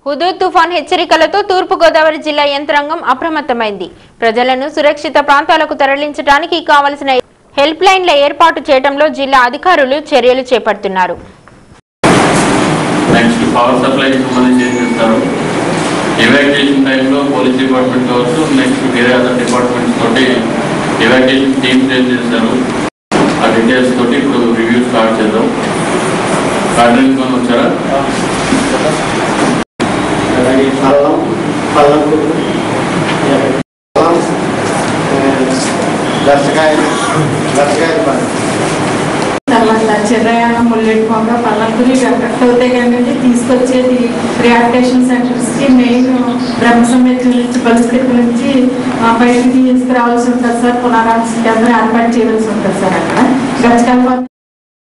Hudhud తుఫాన్ హెచ్చరికలతో తూర్పుగోదావరి జిల్లా యంత్రాంగం అప్రమత్తమైంది ప్రజలను సురక్షిత ప్రాంతాలకు తరలించడానికి కావలసిన హెల్ప్ లైన్ల ఏర్పాటు చేయడంలో జిల్లా అధికారులు చర్యలు చేపడుతున్నారు నెక్స్ట్ పవర్ సప్లైకి సంబంధించి ఏం చేస్తారు ఎవాక్యుయేషన్ టైంలో పోలీస్ డిపార్ట్మెంట్ కావచ్చు నెక్స్ట్ వేరే అదర్ డిపార్ట్మెంట్స్ తోటి ఎవాక్యుయేషన్ టీమ్స్ ఏం చేస్తారు ఆ డీటెయిల్స్ తోటి ఇప్పుడు రివ్యూ స్టార్ట్ చేద్దాం కార్డెన్స్ కొని వచ్చారా అలాగే పల్లం పల్లం పల్లం దర్శకాయలు దర్శకాయలు పని తర్వాత చెర్రయాన ముల్లెట్టుకోక పల్లంకుని కరెక్ట్ అవుతాయి కానీ తీసుకొచ్చేది రిహాబిటేషన్ సెంటర్స్కి మెయిన్ బ్రహ్మసమేత నుంచి పరిస్థితి నుంచి ఆ, బయటికి తీసుకురావాల్సి ఉంటుంది సార్ పునరావాస కేంద్రం ఏర్పాటు చేయవలసి ఉంటుంది సార్ అక్కడ గచ్చకాల